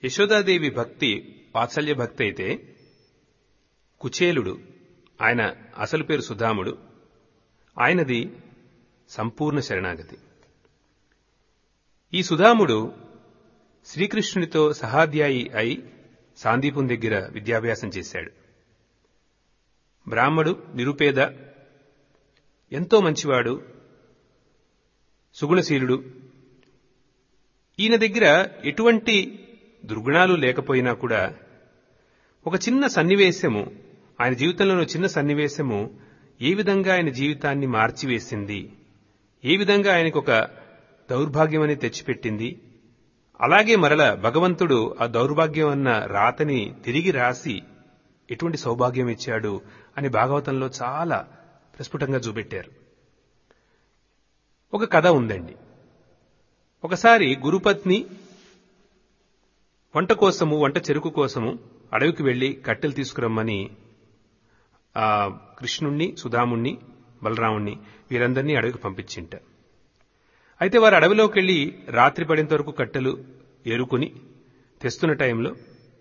యశోదాదేవి భక్తి వాత్సల్య భక్తి అయితే కుచేలుడు ఆయన అసలు పేరు సుధాముడు ఆయనది సంపూర్ణ శరణాగతి ఈ సుధాముడు శ్రీకృష్ణునితో సహాధ్యాయి అయి సాందీపం దగ్గర విద్యాభ్యాసం చేశాడు బ్రాహ్మడు నిరుపేద ఎంతో మంచివాడు సుగుణశీలుడు ఈయన దగ్గర ఎటువంటి దుర్గుణాలు లేకపోయినా కూడా ఒక చిన్న సన్నివేశము ఆయన జీవితంలోని చిన్న సన్నివేశము ఏ విధంగా ఆయన జీవితాన్ని మార్చివేసింది ఏ విధంగా ఆయనకు ఒక దౌర్భాగ్యం అని తెచ్చిపెట్టింది అలాగే మరల భగవంతుడు ఆ దౌర్భాగ్యం అన్న రాతని తిరిగి రాసి ఎటువంటి సౌభాగ్యం ఇచ్చాడు అని భాగవతంలో చాలా ప్రస్ఫుటంగా చూపెట్టారు ఒక కథ ఉందండి ఒకసారి గురుపత్ని వంట కోసము వంట చెరుకు కోసము అడవికి వెళ్లి కట్టెలు తీసుకురమ్మని ఆ కృష్ణుణ్ణి సుధాముణ్ణి బలరాముణ్ణి వీరందరినీ అడవికి పంపించింట అయితే వారు అడవిలోకి వెళ్లి రాత్రి పడేంత వరకు కట్టెలు ఏరుకుని తెస్తున్న టైంలో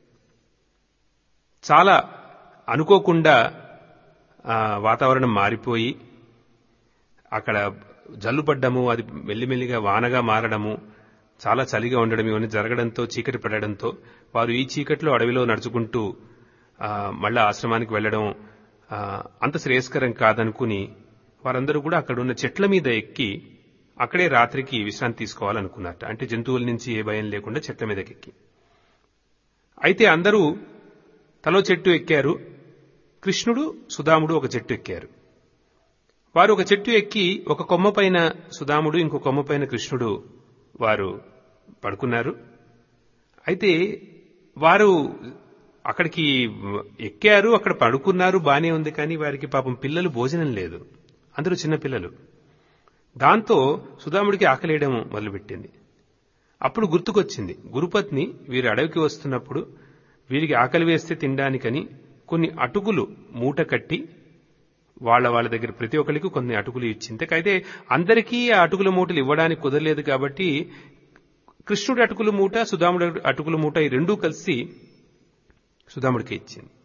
చాలా అనుకోకుండా వాతావరణం మారిపోయి అక్కడ జల్లు పడ్డము అది మెల్లిమెల్లిగా వానగా మారడము చాలా చలిగా ఉండడం ఇవన్నీ జరగడంతో చీకటి పడడంతో వారు ఈ చీకట్లో అడవిలో నడుచుకుంటూ మళ్ళా ఆశ్రమానికి వెళ్లడం అంత శ్రేయస్కరం కాదనుకుని వారందరూ కూడా అక్కడ ఉన్న చెట్ల మీద ఎక్కి అక్కడే రాత్రికి విశ్రాంతి తీసుకోవాలనుకున్నట్ట అంటే జంతువుల నుంచి ఏ భయం లేకుండా చెట్ల మీదకి ఎక్కి అయితే అందరూ తలో చెట్టు ఎక్కారు కృష్ణుడు సుధాముడు ఒక చెట్టు ఎక్కారు వారు ఒక చెట్టు ఎక్కి ఒక కొమ్మ పైన సుధాముడు ఇంకో కొమ్మ పైన కృష్ణుడు వారు పడుకున్నారు అయితే వారు అక్కడికి ఎక్కారు అక్కడ పడుకున్నారు బానే ఉంది కానీ వారికి పాపం పిల్లలు భోజనం లేదు అందరూ చిన్న పిల్లలు దాంతో సుధాముడికి ఆకలేయడం మొదలుపెట్టింది అప్పుడు గుర్తుకొచ్చింది గురుపత్ని వీరు అడవికి వస్తున్నప్పుడు వీరికి ఆకలి వేస్తే తినడానికని కొన్ని అటుకులు మూట కట్టి వాళ్ళ వాళ్ళ దగ్గర ప్రతి ఒక్కరికి కొన్ని అటుకులు ఇచ్చింది అయితే అందరికీ ఆ అటుకుల మూటలు ఇవ్వడానికి కుదరలేదు కాబట్టి కృష్ణుడి అటుకుల మూట సుధాముడి అటుకుల మూట ఈ రెండూ కలిసి సుధాముడికి ఇచ్చింది